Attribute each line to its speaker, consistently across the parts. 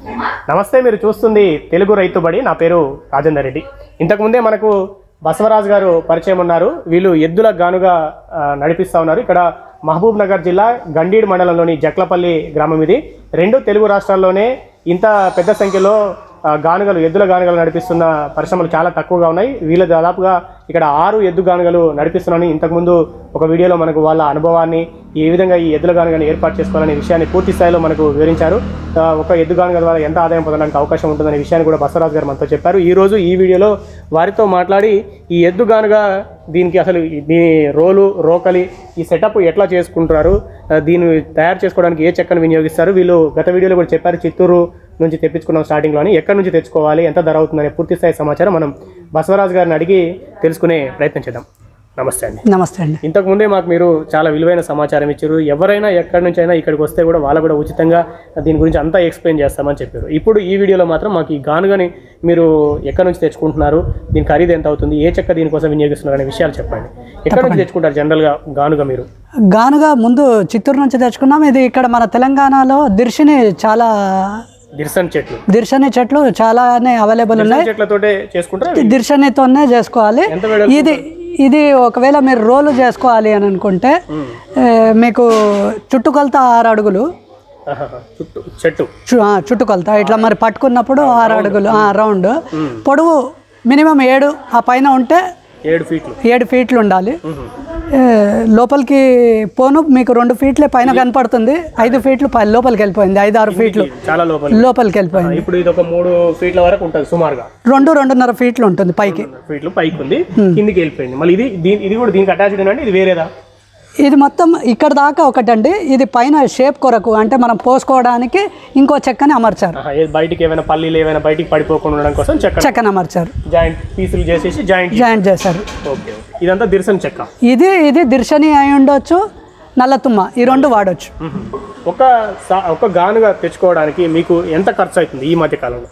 Speaker 1: నమస్తే మీరు చూస్తుంది తెలుగు రైతుబడి నా పేరు రాజేందర్ రెడ్డి ఇంతకుముందే మనకు బసవరాజు గారు పరిచయం ఉన్నారు వీళ్ళు ఎద్దుల గానుగా ఆ, నడిపిస్తా ఉన్నారు ఇక్కడ మహబూబ్ నగర్ జిల్లా గండీడ్ మండలంలోని జక్లపల్లి గ్రామం ఇది రెండు తెలుగు రాష్ట్రాల్లోనే ఇంత పెద్ద సంఖ్యలో ఆ, గానుగలు ఎద్దుల గానుగలు నడిపిస్తున్న పరిశ్రమలు చాలా తక్కువగా ఉన్నాయి వీళ్ళు దాదాపుగా ఇక్కడ ఆరు ఎద్దు గానుగలు నడిపిస్తున్నారని ఇంతకుముందు ఒక వీడియోలో మనకు వాళ్ళ అనుభవాన్ని ఏ విధంగా ఈ ఎద్దుల గానుగని ఏర్పాటు చేసుకోవాలనే విషయాన్ని పూర్తి స్థాయిలో మనకు వివరించారు ఆ, ఒక ఎద్దు గానుగ ద్వారా ఎంత ఆదాయం పొందడానికి అవకాశం ఉంటుందనే విషయాన్ని కూడా బసవరాజు గారు మనతో చెప్పారు ఈ రోజు ఈ వీడియోలో వారితో మాట్లాడి ఈ ఎద్దు గానుగ దీనికి అసలు ఈ- దీని రోలు రోకలి ఈ సెటప్ ఎట్లా చేసుకుంటారు ఆ, దీన్ని తయారు చేసుకోవడానికి ఏ చెక్కను వినియోగిస్తారు వీళ్ళు గత వీడియోలో కూడా చెప్పారు చిత్తూరు నుంచి తెప్పించుకున్నాం స్టార్టింగ్లో అని ఎక్కడి నుంచి తెచ్చుకోవాలి ఎంత ధర అవుతుందనే పూర్తి స్థాయి సమాచారం మనం బసవరాజు గారిని అడిగి తెలుసుకునే ప్రయత్నం చేద్దాం నమస్తే అండి
Speaker 2: నమస్తే అండి
Speaker 1: ఇంతకు ముందే మాకు మీరు చాలా విలువైన సమాచారం ఇచ్చారు ఎవరైనా ఎక్కడి నుంచి అయినా ఇక్కడికి వస్తే కూడా వాళ్ళు కూడా ఉచితంగా దీని గురించి అంతా ఎక్స్ప్లెయిన్ చేస్తామని చెప్పారు ఇప్పుడు ఈ వీడియోలో మాత్రం మాకు ఈ గానుగని మీరు ఎక్కడి నుంచి తెచ్చుకుంటున్నారు దీని ఖరీదు ఎంత అవుతుంది ఏ చెక్క దీనికోసం వినియోగిస్తున్నారు అనే విషయాలు చెప్పండి ఎక్కడి నుంచి తెచ్చుకుంటారు జనరల్గా గానుగ మీరు
Speaker 2: గానుగా ముందు చిత్తూరు నుంచి తెచ్చుకున్నాం ఇది ఇక్కడ మన తెలంగాణలో దిర్శిని చాలా
Speaker 1: దిర్సన్ చెట్లు
Speaker 2: దిర్శని చెట్లు చాలానే అవైలబుల్ ఉన్నాయి
Speaker 1: దిర్సన్ చెట్లతోటే చేసుకుంటారా
Speaker 2: దిర్శనితోనే చేసుకోవాలి
Speaker 1: ఎంత వెడల్పు
Speaker 2: ఇది ఇది ఒకవేళ మీరు రోలు చేసుకోవాలి అని అనుకుంటే ఏ, మీకు చుట్టుకొలత ఆరు అడుగులు
Speaker 1: ఆహాహా. చుట్టూ చెట్టు
Speaker 2: చు- ఆ, చుట్టుకొలత ఇట్లా మరి పట్టుకున్నప్పుడు ఆరు అడుగులు ఆ, రౌండ్ పొడవు మినిమం ఏడు ఆ పైన ఉంటే
Speaker 1: ఏడు ఫీట్లు
Speaker 2: ఏడు ఫీట్లు ఉండాలి ఏ, లోపలికి పోను మీకు రెండు ఫీట్లే పైన కనపడుతుంది ఐదు ఫీట్లు పై లోపలికి వెళ్ళిపోయింది ఐదు ఆరు ఫీట్లు
Speaker 1: చాలా లోపల
Speaker 2: లోపలికి వెళ్ళిపోయింది
Speaker 1: ఇప్పుడు ఇది ఒక మూడు ఫీట్ల వరకు ఉంటుంది సుమారుగా
Speaker 2: రెండు రెండున్నర ఫీట్లు ఉంటుంది పైకి
Speaker 1: ఫీట్లు పైకి ఉంది కిందికి వెళ్ళిపోయింది మళ్ళీ ఇది దీని ఇది కూడా దీనికి అటాచ్డ్ అండి ఇది వేరేదా
Speaker 2: ఇది మొత్తం ఇక్కడ దాకా ఒకటండి ఇది పైన షేప్ కొరకు అంటే మనం పోసుకోవడానికి ఇంకో చెక్కని అమర్చారు
Speaker 1: ఆహా, ఏ- బయటికి ఏమైనా పల్లీలు ఏమైనా బయటికి పడిపోకుండా ఉండడం కోసం చెక్క
Speaker 2: చెక్కని అమర్చారు
Speaker 1: జాయింట్ పీసులు చేసేసి జాయింట్
Speaker 2: జాయింట్ చేశారు
Speaker 1: ఓకే ఓకే. ఇదంతా దిర్సన్ చెక్క
Speaker 2: ఇది ఇది దిర్శని అయి ఉండొచ్చు నల్లతుమ్మ ఈ రెండు వాడొచ్చు
Speaker 1: మ్మ్. ఒక సా- ఒక గానుగా తెచ్చుకోవడానికి మీకు ఎంత ఖర్చు అవుతుంది ఈ మధ్య కాలంలో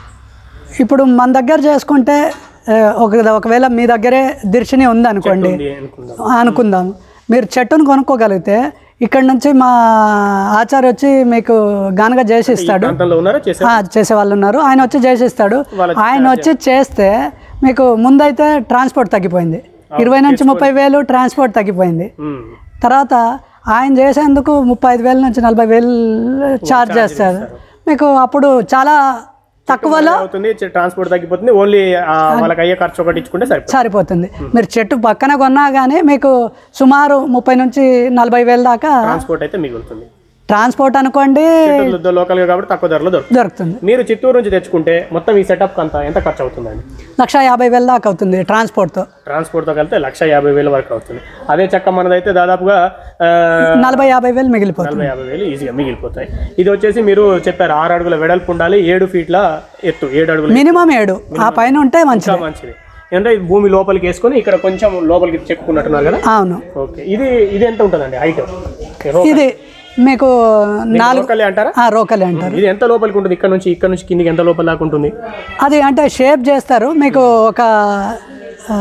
Speaker 2: ఇప్పుడు మన దగ్గర చేసుకుంటే ఆ, ఒక ఒకవేళ మీ దగ్గరే దిర్శని ఉందనుకోండి
Speaker 1: ఉంది అనుకుందాం
Speaker 2: అనుకుందాం మీరు చెట్టును కొనుక్కోగలిగితే ఇక్కడ నుంచి మా ఆచార్య వచ్చి మీకు గానగా చేసి ఇస్తాడు
Speaker 1: ప్రాంతంలో ఉన్నారా చేసే
Speaker 2: ఆ, చేసే వాళ్ళు ఉన్నారు ఆయన వచ్చి చేసి ఇస్తాడు
Speaker 1: వాళ్ళ
Speaker 2: ఆయన వచ్చి చేస్తే మీకు ముందైతే ట్రాన్స్పోర్ట్ తగ్గిపోయింది ఇరవై నుంచి ముప్పై వేలు ట్రాన్స్పోర్ట్ తగ్గిపోయింది
Speaker 1: మ్మ్.
Speaker 2: తర్వాత ఆయన చేసేందుకు ముప్పై ఐదు వేల నుంచి నలభై వేలు ఛార్జ్ చేస్తారు మీకు అప్పుడు చాలా తక్కువలో
Speaker 1: అవుతుంది ట్రాన్స్పోర్ట్ తగ్గిపోతుంది ఓన్లీ వాళ్ళకి అయ్యే ఖర్చు ఒకటి ఇచ్చుకుంటే సరిపోతుంది
Speaker 2: సరిపోతుంది మీరు చెట్టు పక్కన కొన్నా కానీ మీకు సుమారు ముప్పై నుంచి నలభై వేల దాకా
Speaker 1: ట్రాన్స్పోర్ట్ అయితే మిగులుతుంది
Speaker 2: ట్రాన్స్పోర్ట్ అనుకోండి
Speaker 1: చెట్టు లోకల్గా కాబట్టి తక్కువ ధరలో దొరుకుతుంది
Speaker 2: దొరుకుతుంది
Speaker 1: మీరు చిత్తూరు నుంచి తెచ్చుకుంటే మొత్తం ఈ సెటప్ అంతా ఎంత ఖర్చు అవుతుందండి
Speaker 2: లక్ష యాభై వేల దాకా అవుతుంది ట్రాన్స్పోర్ట్తో
Speaker 1: ట్రాన్స్పోర్ట్తో కలిపితే లక్ష యాభై వేల వరకు అవుతుంది అదే చెక్క మనదైతే దాదాపుగా ఆ,
Speaker 2: నలభై యాభై వేలు మిగిలిపోతుంది
Speaker 1: నలభై యాభై వేలు ఈజీగా మిగిలిపోతాయి ఇది వచ్చేసి మీరు చెప్పారు ఆరు అడుగుల వెడల్పు ఉండాలి ఏడు ఫీట్ల ఎత్తు ఏడు అడుగుల
Speaker 2: మినిమం ఏడు ఆ పైన ఉంటే మంచిది
Speaker 1: ఇంకా మంచిది అంటే ఇది భూమి లోపలికి వేసుకొని ఇక్కడ కొంచెం లోపలికి చెక్కున్నట్టున్నారు కదా
Speaker 2: అవును
Speaker 1: ఓకే ఇది ఇది ఎంత ఉంటుందండి హైట్
Speaker 2: ఇది మీకు నాలుగు
Speaker 1: లోకలే అంటారా
Speaker 2: ఆ, రోకలి అంటారు
Speaker 1: ఇది ఎంత లోపలికి ఉంటుంది ఇక్కడ నుంచి ఇక్కడ నుంచి కిందికి ఎంత లోపల దాకా ఉంటుంది
Speaker 2: అది అంటే షేప్ చేస్తారు మీకు ఒక ఆ,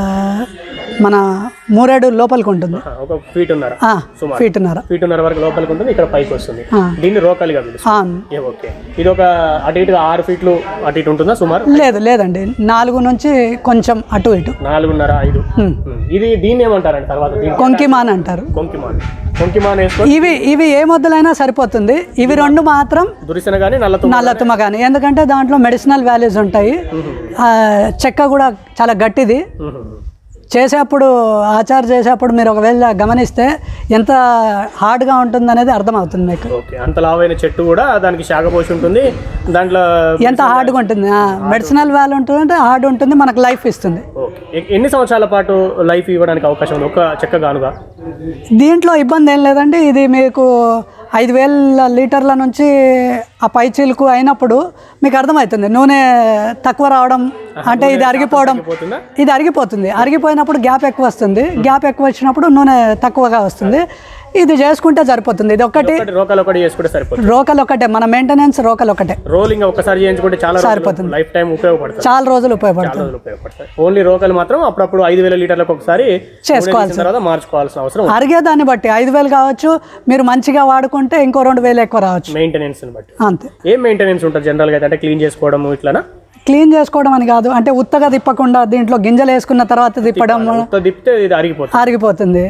Speaker 2: మన మూరేడు లోపలికి ఉంటుంది
Speaker 1: ఆ, ఒక ఫీట్ ఉన్నారా
Speaker 2: ఆ, ఫీట్న్నర
Speaker 1: ఫీట్ ఉన్నర వరకు లోపలికి ఉంటుంది ఇక్కడ పైకి వస్తుంది
Speaker 2: ఆ.
Speaker 1: దీన్ని రోకలిగా పిలుస్తుంది
Speaker 2: అవును
Speaker 1: ఏ, ఓకే ఇది ఒక అటు ఇటుగా ఆరు ఫీట్లు అటు ఇటు ఉంటుందా సుమారు
Speaker 2: లేదు లేదండి నాలుగు నుంచి కొంచెం అటు ఇటు
Speaker 1: నాలుగున్నర ఐదు
Speaker 2: ఉమ్.
Speaker 1: ఉమ్. ఇది దీన్ని ఏమంటారండి తర్వాత దీన్ని
Speaker 2: కొంకిమాన్ అంటారు
Speaker 1: కొంకిమాన్ కొంకిమాన్ వేసుకొని
Speaker 2: ఇవి ఇవి ఏ మొద్దులైనా సరిపోతుంది ఇవి రెండు మాత్రం
Speaker 1: దురిసిన కానీ నల్లతో
Speaker 2: నల్లతుమ్మ కానీ ఎందుకంటే దాంట్లో మెడిసినల్ వాల్యూస్ ఉంటాయి ఆ, చెక్క కూడా చాలా గట్టిది చేసేప్పుడు ఆచార చేసేప్పుడు మీరు ఒకవేళ గమనిస్తే ఎంత హార్డ్గా ఉంటుందనేది అర్థమవుతుంది మీకు
Speaker 1: ఓకే అంత లావైన చెట్టు కూడా దానికి శాఖ పోసి ఉంటుంది దాంట్లో
Speaker 2: ఎంత హార్డ్గా ఉంటుంది మెడిసినల్ వాల్యూ ఉంటుంది అంటే హార్డ్ ఉంటుంది మనకు లైఫ్ ఇస్తుంది
Speaker 1: ఓకే ఎ- ఎన్ని సంవత్సరాల పాటు లైఫ్ ఇవ్వడానికి అవకాశం ఉంది ఒక చెక్క గానుగా
Speaker 2: దీంట్లో ఇబ్బంది ఏం లేదండి ఇది మీకు ఐదు వేల లీటర్ల నుంచి ఆ పై చిలుకు అయినప్పుడు మీకు అర్థమవుతుంది నూనె తక్కువ రావడం అంటే ఇది అరిగిపోవడం
Speaker 1: పోతుందా
Speaker 2: ఇది అరిగిపోతుంది అరిగిపోయినప్పుడు గ్యాప్ ఎక్కువ వస్తుంది గ్యాప్ ఎక్కువ వచ్చినప్పుడు నూనె తక్కువగా వస్తుంది ఇది చేసుకుంటే సరిపోతుంది ఇది ఒకటి
Speaker 1: ఒకటి రోకలు ఒకటి చేసుకుంటే సరిపోతుంది
Speaker 2: రోకలు ఒకటే మన మెయింటెనెన్స్ రోకలు ఒకటే
Speaker 1: రోలింగ్ ఒకసారి చేయించుకుంటే చాలా
Speaker 2: సరిపోతుంది.
Speaker 1: లైఫ్ టైం ఉపయోగపడుతుంది
Speaker 2: చాలా రోజులు
Speaker 1: చాలా
Speaker 2: ఉపయోగపడుతుంది
Speaker 1: రోజులు ఉపయోగపడతాయి ఓన్లీ రోకలు మాత్రం అప్పుడప్పుడు ఐదు వేల లీటర్లకు ఒకసారి
Speaker 2: చేసుకోవాల్సి
Speaker 1: తీసిన తర్వాత మార్చుకోవాల్సిన అవసరం ఉంది.
Speaker 2: అరిగే దాన్ని బట్టి ఐదు వేలు కావచ్చు మీరు మంచిగా వాడుకుంటే ఇంకో రెండు వేలు ఎక్కువ రావచ్చు
Speaker 1: మెయింటెనెన్స్ బట్టి
Speaker 2: అంతే
Speaker 1: ఏం మెయింటెనెన్స్ ఉంటుంది జనరల్గా అయితే అంటే క్లీన్ చేసుకోవడం ఇట్లానా
Speaker 2: క్లీన్ చేసుకోవడం అని కాదు అంటే ఉత్తగా తిప్పకుండా దీంట్లో గింజలు వేసుకున్న తర్వాత తిప్పడం
Speaker 1: ఉత్త తిప్పితే ఇది అరిగిపోతుంది
Speaker 2: ఆరిగిపోతుంది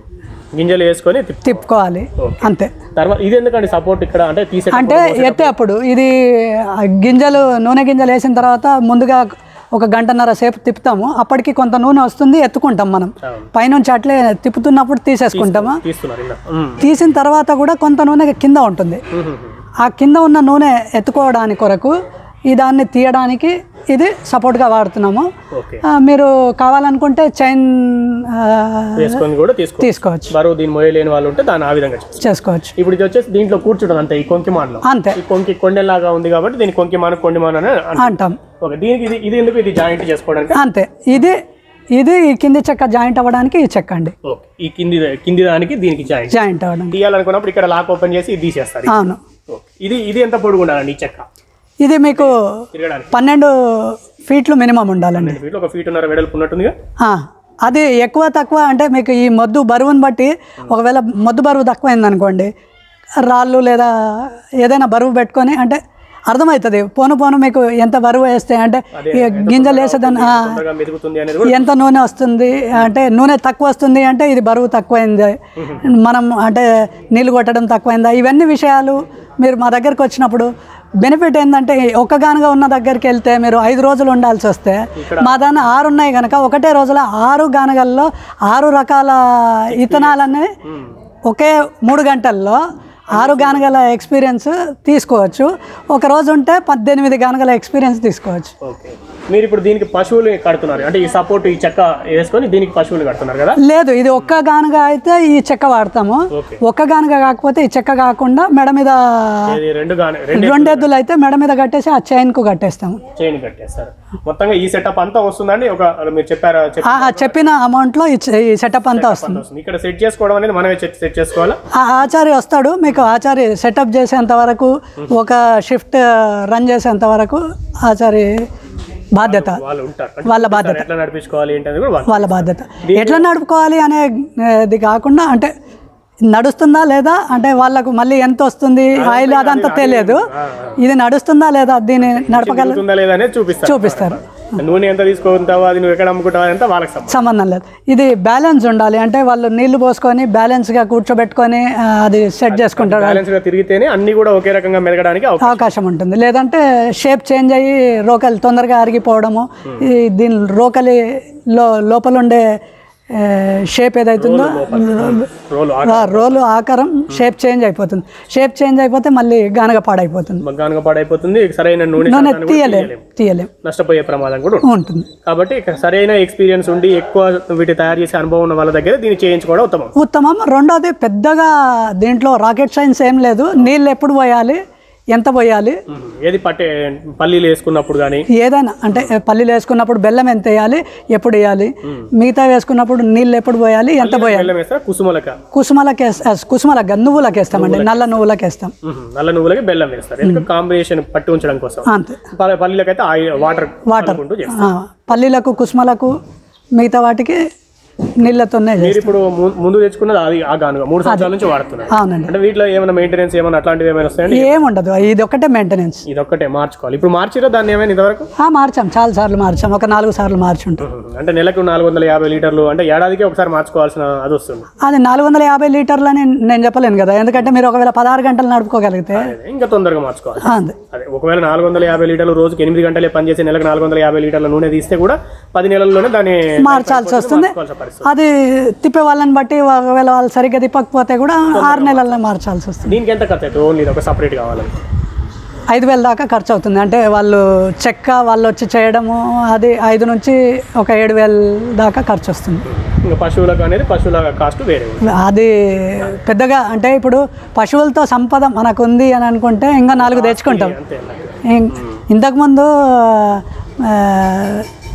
Speaker 1: గింజలు వేసుకొని తిప్పి
Speaker 2: తిప్పుకోవాలి అంతే
Speaker 1: తర్వాత ఇది ఎందుకండి సపోర్ట్ ఇక్కడ అంటే తీసే
Speaker 2: అంటే ఎత్తే అప్పుడు ఇది ఆ గింజలు నూనె గింజలు వేసిన తర్వాత ముందుగా ఒక గంటన్నర సేపు తిప్పుతాము అప్పటికి కొంత నూనె వస్తుంది ఎత్తుకుంటాం మనం
Speaker 1: అవును.
Speaker 2: పైనుంచి అట్లే తిప్పుతున్నప్పుడు తీసేసుకుంటాము
Speaker 1: తీస్తున్నారు ఇలా ఉమ్.
Speaker 2: తీసిన తర్వాత కూడా కొంత నూనె కింద ఉంటుంది
Speaker 1: ఉమ్.
Speaker 2: ఆ కింద ఉన్న నూనె ఎత్తుకోవడానికి కొరకు ఈ దాన్ని తీయడానికి ఇది సపోర్ట్గా వాడుతున్నాము
Speaker 1: ఓకే
Speaker 2: ఆ, మీరు కావాలనుకుంటే చైన్ ఆ,
Speaker 1: వేసుకొని కూడా తీసుకో
Speaker 2: తీసుకోవచ్చు
Speaker 1: బరువు దీన్ని మోయలేని వాళ్ళు ఉంటే దాన్ని ఆ విధంగా చేస్తారు
Speaker 2: చేసుకోవచ్చు
Speaker 1: ఇప్పుడు ఇది వచ్చేసి దీంట్లో కూర్చుంటుంది అంతే ఈ కొంకిమాన్లో
Speaker 2: అంతే
Speaker 1: ఈ కొంకి కొండెలాగా ఉంది కాబట్టి దీని కొంకిమాన కొండిమాన అని అంటారు.
Speaker 2: అంటాం
Speaker 1: ఓకే దీనికి ఇది ఇది ఎందుకు ఇది జాయింట్ చేసుకోవడానికి
Speaker 2: అంతే ఇది ఇది ఈ కింది చెక్క జాయింట్ అవ్వడానికి ఈ చెక్క అండి
Speaker 1: ఓకే ఈ కింది కింది దానికి దీనికి జాయింట్
Speaker 2: జాయింట్ అవ్వడానికి
Speaker 1: తీయాలనుకున్నప్పుడు ఇక్కడ లాక్ ఓపెన్ చేసి ఇది తీసేస్తారు
Speaker 2: అవును
Speaker 1: ఓకే. ఇది ఇది ఎంత పొడుగు ఉండాలండి ఈ చెక్క
Speaker 2: ఇది మీకు
Speaker 1: తిరగడానికి
Speaker 2: పన్నెండు ఫీట్లు మినిమం ఉండాలండి
Speaker 1: రెండు ఫీట్లు ఒక ఫీట్ ఉన్నర వెడల్పు ఉన్నట్టుందిగా
Speaker 2: ఆ, అది ఎక్కువ తక్కువ అంటే మీకు ఈ మొద్దు బరువుని బట్టి ఒకవేళ మొద్దు బరువు తక్కువైంది అనుకోండి రాళ్ళు లేదా ఏదైనా బరువు పెట్టుకొని అంటే అర్థమవుతుంది పోను పోను మీకు ఎంత బరువు వేస్తే అంటే ఈ గింజలు వేసేదాన్ని ఆ,
Speaker 1: తొందరగా మెదుగుతుంది అనేది కూడా
Speaker 2: ఎంత నూనె వస్తుంది అంటే నూనె తక్కువ వస్తుంది అంటే ఇది బరువు తక్కువైంది మనం అంటే నీళ్ళు కొట్టడం తక్కువైందా ఇవన్నీ విషయాలు మీరు మా దగ్గరికి వచ్చినప్పుడు బెనిఫిట్ ఏంటంటే ఒక్కగానుగా ఉన్న దగ్గరికి వెళ్తే మీరు ఐదు రోజులు ఉండాల్సి వస్తే మా దాన్ని ఆరు ఉన్నాయి కనుక ఒకటే రోజులో ఆరు గానగల్లో ఆరు రకాల ఇత్తనాలన్నీ ఒకే మూడు గంటల్లో ఆరు గానగల ఎక్స్పీరియన్స్ తీసుకోవచ్చు ఒక రోజు ఉంటే పద్దెనిమిది గానగల ఎక్స్పీరియన్స్ తీసుకోవచ్చు
Speaker 1: ఓకే మీరు ఇప్పుడు దీనికి పశువులు కడుతున్నారు అంటే ఈ సపోర్ట్ ఈ చెక్క వేసుకొని దీనికి పశువులు కడుతున్నారు కదా
Speaker 2: లేదు ఇది ఒక్క గానుగ అయితే ఈ చెక్క వాడతాము
Speaker 1: ఓకే
Speaker 2: ఒక్క గానుగ కాకపోతే ఈ చెక్క కాకుండా మెడ మీద
Speaker 1: ఇది రెండు గానే రెండు
Speaker 2: రెండెద్దులు అయితే మెడ మీద కట్టేసి ఆ చైన్కు కట్టేస్తాము
Speaker 1: చైన్ కట్టేస్తారు మొత్తంగా ఈ సెటప్ అంతా వస్తుందండి ఒక మీరు చెప్పారా చెప్ప-
Speaker 2: ఆ ఆ చెప్పిన అమౌంట్లో ఈ చె- ఈ సెటప్ అంతా వస్తుంది
Speaker 1: వస్తుంది ఇక్కడ సెట్ చేసుకోవడం అనేది మనమే సెట్ చేసుకోవాలా
Speaker 2: ఆ ఆచారి వస్తాడు మీకు ఆచారి సెటప్ చేసేంత వరకు ఒక షిఫ్ట్ రన్ చేసేంత వరకు ఆచారి బాధ్యత
Speaker 1: వాళ్ళు ఉంటారు అంటే
Speaker 2: వాళ్ళ బాధ్యత
Speaker 1: ఎట్లా నడిపించుకోవాలి ఏంటనేది కూడా వాళ్ళు
Speaker 2: వాళ్ళ బాధ్యత ఎట్లా నడుపుకోవాలి అనేది కాకుండా అంటే నడుస్తుందా లేదా అంటే వాళ్ళకు మళ్ళీ ఎంత వస్తుంది ఆయిల్ అదంతా తెలియదు ఇది నడుస్తుందా లేదా దీన్ని నడపగల
Speaker 1: తిరుగుతుందా లేదా అనేది చూపిస్తారు
Speaker 2: చూపిస్తారు
Speaker 1: నూనె ఎంత తీసుకుంటావా అది నువ్వు ఎక్కడ అమ్ముకుంటావా అంతా వాళ్ళకి సంబంధం
Speaker 2: సంబంధం లేదు ఇది బ్యాలెన్స్ ఉండాలి అంటే వాళ్ళు నీళ్లు పోసుకొని బ్యాలెన్స్గా కూర్చోబెట్టుకొని ఆ, అది సెట్ చేసుకుంటారు
Speaker 1: బ్యాలెన్స్ గా తిరిగితేనే అన్ని కూడా ఒకే రకంగా మెరగడానికి అవకాశం
Speaker 2: అవకాశం ఉంటుంది లేదంటే షేప్ చేంజ్ అయ్యి రోకలి తొందరగా అరిగిపోవడము ఈ దీని రోకలి లో లోపల ఉండే షేప్ ఏదైతుందో
Speaker 1: రోల్
Speaker 2: ఆ రోలు ఆకారం షేప్ చేంజ్ అయిపోతుంది షేప్ చేంజ్ అయిపోతే మళ్ళీ గానగ పాడైపోతుంది
Speaker 1: మగ్గానుగా పాడైపోతుంది సరైన నూనె
Speaker 2: నూనె
Speaker 1: శాతాన్ని కూడా
Speaker 2: తీయలేం
Speaker 1: తీయలేం.
Speaker 2: తీయలేం
Speaker 1: నష్టపోయే ప్రమాదం కూడా ఉంటుంది
Speaker 2: ఉంటుంది
Speaker 1: కాబట్టి ఇక్కడ సరైన ఎక్స్పీరియన్స్ ఉండి ఎక్కువ వీటి తయారు చేసే అనుభవం ఉన్న వాళ్ళ దగ్గర దీన్ని చేయించుకోవడం ఉత్తమం
Speaker 2: ఉత్తమం రెండోది పెద్దగా దీంట్లో రాకెట్ సైన్స్ ఏం లేదు నీళ్ళు ఎప్పుడు పోయాలి ఎంత పోయాలి
Speaker 1: ఏది పట్టే పల్లీలు వేసుకున్నప్పుడు కానీ
Speaker 2: ఏదైనా అంటే పల్లీలు వేసుకున్నప్పుడు బెల్లం ఎంత వేయాలి ఎప్పుడు వేయాలి మిగతా వేసుకున్నప్పుడు నీళ్ళు ఎప్పుడు పోయాలి ఎంత పోయాలి
Speaker 1: బెల్లం వేస్తారా కుసుమలక
Speaker 2: కుసుమలకి వేస్- కుసుమలకి నువ్వులకి వేస్తామండి నల్ల నువ్వులకి వేస్తాం
Speaker 1: మ్మ్. నల్ల నువ్వులకి బెల్లం వేస్తారు ఎందుకంటే కాంబినేషన్ పట్టి ఉంచడం కోసం
Speaker 2: అంతే
Speaker 1: ప- పల్లీలకైతే ఆయిల్ వాటర్
Speaker 2: వాటర్
Speaker 1: వాటర్ చేస్తారు
Speaker 2: ఆ, పల్లీలకు కుసుమలకు మిగతా వాటికి నీళ్ళతోనే చేస్తాం
Speaker 1: మీరు ఇప్పుడు ము- ముందు తెచ్చుకున్నది అది ఆ గానుగా మూడు సంవత్సరాల నుంచి వాడుతున్నారు
Speaker 2: అవునండి
Speaker 1: అంటే వీటిలో ఏమైనా మెయింటెనెన్స్ ఏమైనా అట్లాంటివి ఏమైనా వస్తాయండి
Speaker 2: ఏముండదు ఇది ఒక్కటే మెయింటెనెన్స్
Speaker 1: ఇది ఒక్కటే మార్చుకోవాలి ఇప్పుడు మార్చిరా దాన్ని ఏమైనా ఇంతవరకు
Speaker 2: మార్చాం చాలా సార్లు మార్చాం ఒక నాలుగు సార్లు మార్చుంటాం
Speaker 1: మ్మ్. అంటే నెలకు నాలుగు వందల యాభై లీటర్లు అంటే ఏడాదికి ఒకసారి మార్చుకోవాల్సిన అది వస్తుంది
Speaker 2: అది నాలుగు వందల యాభై లీటర్లు అని నేను చెప్పలేను కదా ఎందుకంటే మీరు ఒకవేళ పదహారు గంటలు నడుపుకోగలిగితే
Speaker 1: అదే, ఇంకా తొందరగా మార్చుకోవాలి
Speaker 2: అంతే
Speaker 1: అదే ఒకవేళ నాలుగు వందల యాభై లీటర్లు రోజుకి ఎనిమిది గంటలే పనిచేసే నెలకు నాలుగు వందల యాభై లీటర్ల నూనె తీస్తే కూడా పది నెలల్లోనే దాన్ని
Speaker 2: మార్చాల్సి వస్తుంది
Speaker 1: మార్చుకోవాల్సిన పరిస్థితి
Speaker 2: అది తిప్పే వాళ్ళని బట్టి ఒకవేళ వాళ్ళు సరిగ్గా తిప్పకపోతే కూడా ఆరు నెలల్లో మార్చాల్సి వస్తుంది
Speaker 1: దీనికి ఎంత ఖర్చు అవుతుంది ఓన్లీ ఇది ఒక సపరేట్ కావాలని
Speaker 2: ఐదు వేల దాకా ఖర్చు అవుతుంది అంటే వాళ్ళు చెక్క వాళ్ళు వచ్చి చేయడము అది ఐదు నుంచి ఒక ఏడు వేల దాకా ఖర్చు వస్తుంది
Speaker 1: ఇంకా పశువులకు అనేది పశువుల కాస్ట్ వేరే ఉంది.
Speaker 2: అది పెద్దగా అంటే ఇప్పుడు పశువులతో సంపద మనకు ఉంది అని అనుకుంటే ఇంకా నాలుగు తెచ్చుకుంటాం
Speaker 1: అంతే అన్నట్టు.
Speaker 2: ఇం- ఇంతకుముందు ఆ,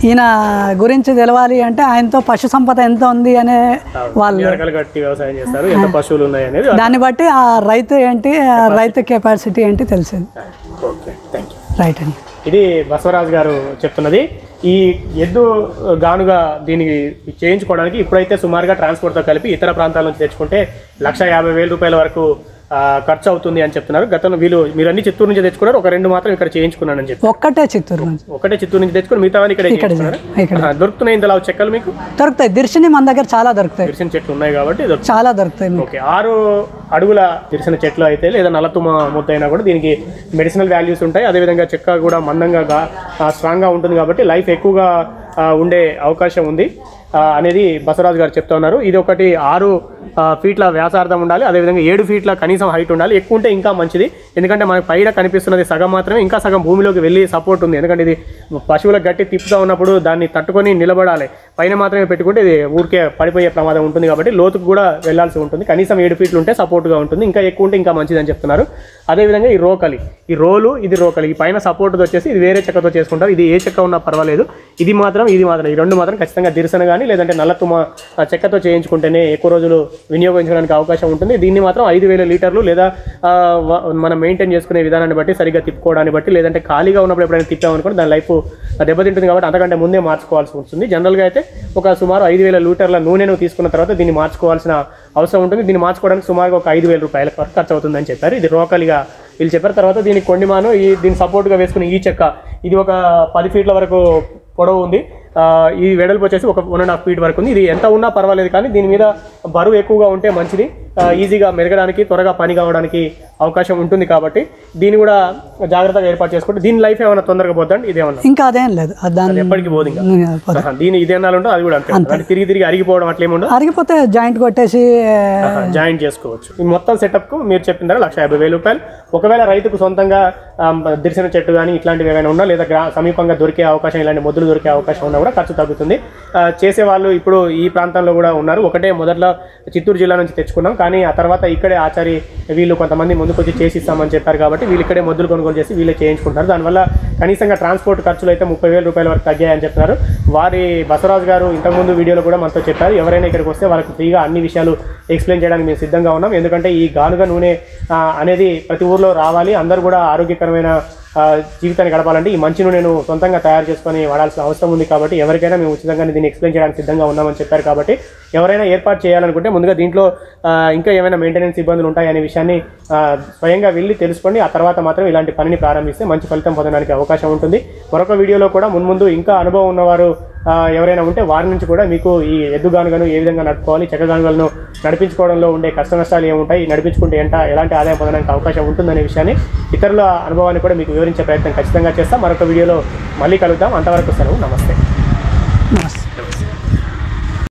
Speaker 2: ఈయన గురించి తెలవాలి అంటే ఆయనతో పశు సంపద ఎంత ఉంది అనే వాళ్ళు
Speaker 1: ఎన్ని రకాలు కట్టి వ్యవసాయం చేస్తారు ఎంత పశువులు ఉన్నాయి అనేది
Speaker 2: దాన్ని బట్టి ఆ రైతు ఏంటి ఆ రైతు కెపాసిటీ ఏంటి తెలిసింది
Speaker 1: ఓకే థ్యాంక్ యూ
Speaker 2: రైట్ అండి
Speaker 1: ఇది బసవరాజు గారు చెప్తున్నది ఈ ఎద్దు గానుగా దీనికి చేయించుకోవడానికి ఇప్పుడైతే సుమారుగా ట్రాన్స్పోర్ట్తో కలిపి ఇతర ప్రాంతాల నుంచి తెచ్చుకుంటే లక్ష యాభై వేల రూపాయల వరకు ఆ, ఖర్చు అవుతుంది అని చెప్తున్నారు గతంలో వీళ్ళు మీరు అన్ని చిత్తూరు నుంచి తెచ్చుకున్నారు ఒక రెండు మాత్రం ఇక్కడ చేయించుకున్నానని చెప్పి
Speaker 2: ఒక్కటే చిత్తూరు నుంచి
Speaker 1: ఒకటే చిత్తూరు నుంచి తెచ్చుకుని మిగతా ఇక్కడ
Speaker 2: ఇక్కడ ఇక్కడ
Speaker 1: దొరుకుతున్నాయి ఇంతలా చెక్కలు మీకు
Speaker 2: దొరుకుతాయి దిర్శిని మన దగ్గర చాలా దొరుకుతాయి
Speaker 1: తెలిసిన చెట్లు ఉన్నాయి కాబట్టి దొరుకుతాయి
Speaker 2: చాలా దొరుకుతాయి మీకు
Speaker 1: ఓకే ఆరు అడుగుల తెలిసిన చెట్లు అయితే లేదా నల్లతుమ్మ ముద్ద అయినా కూడా దీనికి మెడిసినల్ వాల్యూస్ ఉంటాయి అదేవిధంగా చెక్క కూడా మందంగా గా- ఆ, స్ట్రాంగ్గా ఉంటుంది కాబట్టి లైఫ్ ఎక్కువగా ఆ, ఉండే అవకాశం ఉంది ఆ, అనేది బసవరాజు గారు చెప్తా ఉన్నారు ఇది ఒకటి ఆరు ఆ, ఫీట్ల వ్యాసార్థం ఉండాలి అదేవిధంగా ఏడు ఫీట్ల కనీసం హైట్ ఉండాలి ఎక్కువ ఉంటే ఇంకా మంచిది ఎందుకంటే మనకి పైన కనిపిస్తున్నది సగం మాత్రమే ఇంకా సగం భూమిలోకి వెళ్ళి సపోర్ట్ ఉంది ఎందుకంటే ఇది పశువులకు గట్టి తిప్పుతూ ఉన్నప్పుడు దాన్ని తట్టుకొని నిలబడాలి పైన మాత్రమే పెట్టుకుంటే ఇది ఊరికే పడిపోయే ప్రమాదం ఉంటుంది కాబట్టి లోతుకు కూడా వెళ్ళాల్సి ఉంటుంది కనీసం ఏడు ఫీట్లు ఉంటే సపోర్ట్గా ఉంటుంది ఇంకా ఎక్కువ ఉంటే ఇంకా మంచిది అని చెప్తున్నారు అదేవిధంగా ఈ రోకలి ఈ రోలు ఇది రోకలి ఈ పైన సపోర్ట్ వచ్చేసి ఇది వేరే చెక్కతో చేసుకుంటారు ఇది ఏ చెక్క ఉన్నా పర్వాలేదు ఇది మాత్రం ఇది మాత్రం ఈ రెండు మాత్రం ఖచ్చితంగా దిరసన కానీ లేదంటే నల్లతుమ్మ ఆ, చెక్కతో చేయించుకుంటేనే ఎక్కువ రోజులు వినియోగించడానికి అవకాశం ఉంటుంది దీన్ని మాత్రం ఐదు వేల లీటర్లు లేదా ఆ, వ- మనం మెయింటైన్ చేసుకునే విధానాన్ని బట్టి సరిగ్గా తిప్పుకోవడాన్ని బట్టి లేదంటే ఖాళీగా ఉన్నప్పుడు ఎప్పుడైనా తిప్పామనుకోండి దాని లైఫ్ దెబ్బతింటుంది కాబట్టి అంతకంటే ముందే మార్చుకోవాల్సి ఉంటుంది జనరల్గా అయితే ఒక సుమారు ఐదు వేల లీటర్ల నూనెను తీసుకున్న తర్వాత దీన్ని మార్చుకోవాల్సిన అవసరం ఉంటుంది దీన్ని మార్చుకోవడానికి సుమారుగా ఒక ఐదు వేల రూపాయల వరకు ఖర్చు అవుతుందని చెప్పారు ఇది రోకలిగా వీళ్ళు చెప్పారు తర్వాత దీనికి కొండిమాను ఈ దీని సపోర్ట్గా వేసుకుని ఈ చెక్క ఇది ఒక పది ఫీట్ల వరకు పొడవు ఉంది ఆ, ఈ వెడల్పు వచ్చేసి ఒక వన్ అండ్ హాఫ్ ఫీట్ వరకు ఉంది ఇది ఎంత ఉన్నా పర్వాలేదు కానీ దీని మీద బరువు ఎక్కువగా ఉంటే మంచిది ఆ, ఈజీగా మెరగడానికి త్వరగా పని కావడానికి అవకాశం ఉంటుంది కాబట్టి దీన్ని కూడా జాగ్రత్తగా ఏర్పాటు చేసుకుంటే దీని లైఫ్ ఏమైనా తొందరగా పోద్దండి ఇదేమన్నా
Speaker 2: ఇంకా అదేం లేదు అది దాన్ని
Speaker 1: ఎప్పటికీ పోదు ఇంకా
Speaker 2: పోదు.
Speaker 1: ఆహా, దీని ఇది ఎన్నాళ్ళు ఉంటుందో అది కూడా అంతే అంటే తిరిగి తిరిగి అరిగిపోవడం అట్లేముండదు
Speaker 2: అరిగిపోతే జాయింట్ కొట్టేసి
Speaker 1: జాయిన్ చేసుకోవచ్చు ఈ మొత్తం సెటప్ కు మీరు చెప్పిన ధర లక్ష యాభై వేల రూపాయలు ఒకవేళ రైతుకు సొంతంగా ఆమ్, దిరిసిన చెట్టు కానీ ఇట్లాంటివి ఏమైనా ఉన్నా లేదా గ్రా సమీపంగా దొరికే అవకాశం ఇలాంటి మొద్దులు దొరికే అవకాశం ఉన్నా కూడా ఖర్చు తగ్గుతుంది ఆ, చేసే వాళ్ళు ఇప్పుడు ఈ ప్రాంతంలో కూడా ఉన్నారు ఒకటే మొదట్లో చిత్తూరు జిల్లా నుంచి తెచ్చుకున్నాం కానీ ఆ తర్వాత ఇక్కడే ఆచారి వీళ్ళు కొంతమంది ముందుకు వచ్చి చేసి ఇస్తామని చెప్పారు కాబట్టి వీళ్ళు ఇక్కడే మొద్దులు కొనుగోలు చేసి వీళ్ళే చేయించుకుంటారు దానివల్ల కనీసంగా ట్రాన్స్పోర్ట్ ఖర్చులు అయితే ముప్పై వేల రూపాయల వరకు తగ్గాయని చెప్తున్నారు వారి బసవరాజు గారు ఇంతకుముందు వీడియోలో కూడా మనతో చెప్పారు ఎవరైనా ఇక్కడికి వస్తే వాళ్ళకి ఫ్రీగా అన్ని విషయాలు ఎక్స్ప్లెయిన్ చేయడానికి మేము సిద్ధంగా ఉన్నాం ఎందుకంటే ఈ గానుగ నూనె ఆ, అనేది ప్రతి ఊర్లో రావాలి అందరూ కూడా ఆరోగ్యకరమైన ఆ, జీవితాన్ని గడపాలంటే ఈ మంచి నూనెను సొంతంగా తయారు చేసుకొని వాడాల్సిన అవసరం ఉంది కాబట్టి ఎవరికైనా మేము ఉచితంగా దీన్ని ఎక్స్ప్లెయిన్ చేయడానికి సిద్ధంగా ఉన్నామని చెప్పారు కాబట్టి ఎవరైనా ఏర్పాటు చేయాలనుకుంటే ముందుగా దీంట్లో ఆ, ఇంకా ఏమైనా మెయింటెనెన్స్ ఇబ్బందులు ఉంటాయనే విషయాన్ని ఆ, స్వయంగా వెళ్ళి తెలుసుకోండి ఆ తర్వాత మాత్రం ఇలాంటి పనిని ప్రారంభిస్తే మంచి ఫలితం పొందడానికి అవకాశం ఉంటుంది మరొక వీడియోలో కూడా మున్ముందు ఇంకా అనుభవం ఉన్నవారు ఆ, ఎవరైనా ఉంటే వారి నుంచి కూడా మీకు ఈ ఎద్దుగానుగను ఏ విధంగా నడుపుకోవాలి చెక్కగానుగలను నడిపించుకోవడంలో ఉండే కష్ట నష్టాలు ఏముంటాయి నడిపించుకుంటే ఎంత ఎలాంటి ఆదాయం పొందడానికి అవకాశం ఉంటుందనే విషయాన్ని ఇతరుల అనుభవాన్ని కూడా మీకు వివరించే ప్రయత్నం ఖచ్చితంగా చేస్తాం మరొక వీడియోలో మళ్ళీ కలుగుతాం అంతవరకు సెలవు నమస్తే